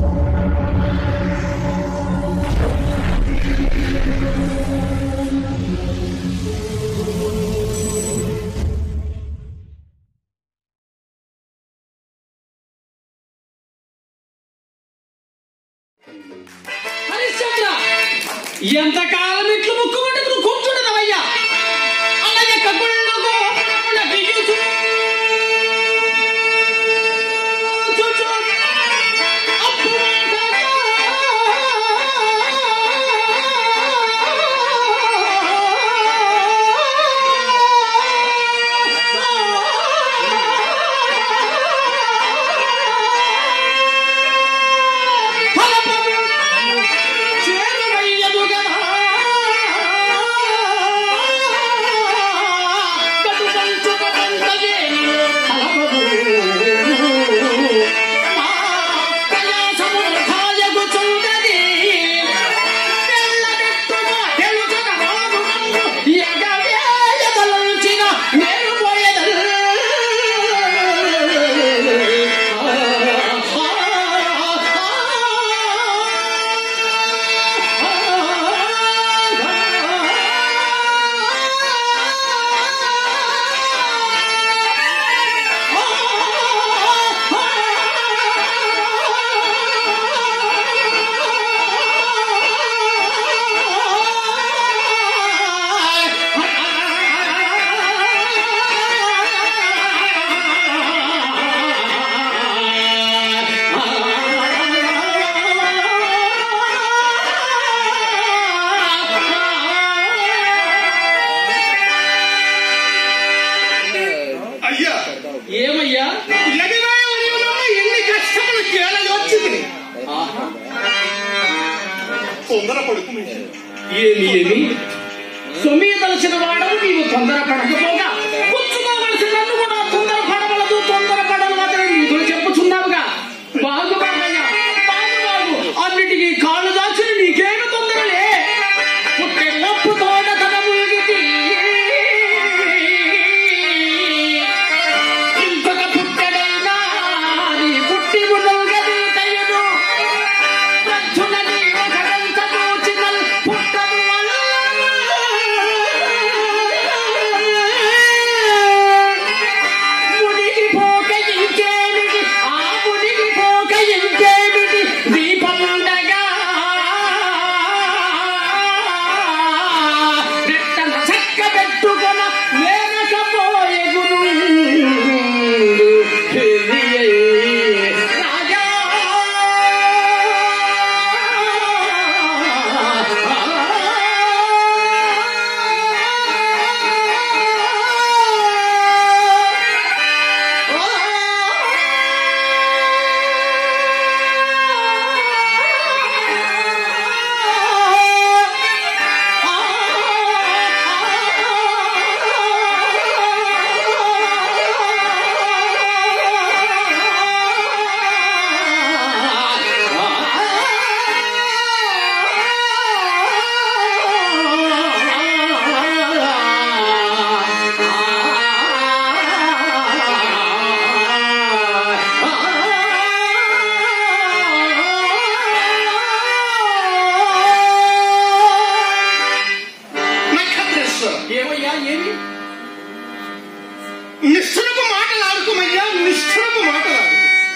హరిశ్చంద్ర ఎంతకాలం ఇట్లు ముక్కుమంటే నువ్వు కూర్చుంటున్నావయ్యా అలాగే కగుళ్ళు గోపురముల దిగుచూ. చూచూ. అప్పుడంతగా. ఫలపము చేరువయ్యదు గదా. గడువంచుక పంటగేని ఫలపము. మా ప్రయాసము వృథాయగుచున్నది. తెల్లబెట్టుగా తెలుసున రాదు నన్ను ఎగవేయదలంచిన నేను పోయేదల్. అయ్యా ఏమయ్యా ఎగరాయ వరిలో ఎన్ని కష్టములు కేళయొచ్చింది తొందర పడుకు ఏమి ఏమి సొమ్మి తలచిన వాడవు నీవు తొందర పడకపోగా పుచ్చుకోవలసిన నన్ను కూడా తొందర పడవలదు తొందర పడవలదని నీతో చెప్పుచున్నావుగా బాగు బాగయ్యా బాగు బాగు అన్నిటికీ కాళ్ళు దాచిన నీకేమి తొందరలే పుట్టెల్లప్పు తోట తన ముగిది ఇంకొక పుట్టడైనా నీ పుట్టి మునుగది తయ్యను ప్రచునని ఒకడంత దోచినల్ పుట్టదు మునిగిపోక ఇంకేమిటి ఆ మునిగిపోక ఇంకేమిటి దీపముండగా రెట్టన చక్క పెట్టుకొన వేరకపోయే గురు రాజా నక్షత్రేశ్వర ఏమయ్యా ఏమి నిష్ఠురపు మాటలాడుకోమయ్యా నిష్ఠురపు మాటలాడు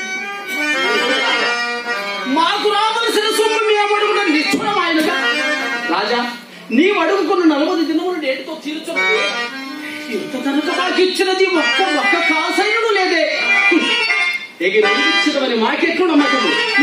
మాకు రావలసిన సొమ్ము మేము అడుగున నిష్ఠురమాయనగా రాజా నీవు అడుగుకున్న నలభై దినములు నేటితో తీర్చుకుంటే ఇంత కనుక మాకు ఇచ్చినది ఒక్క ఒక్క కాసైనడు లేదే ఎగిరిచ్చినవని మాకెట్లు నమ్మకము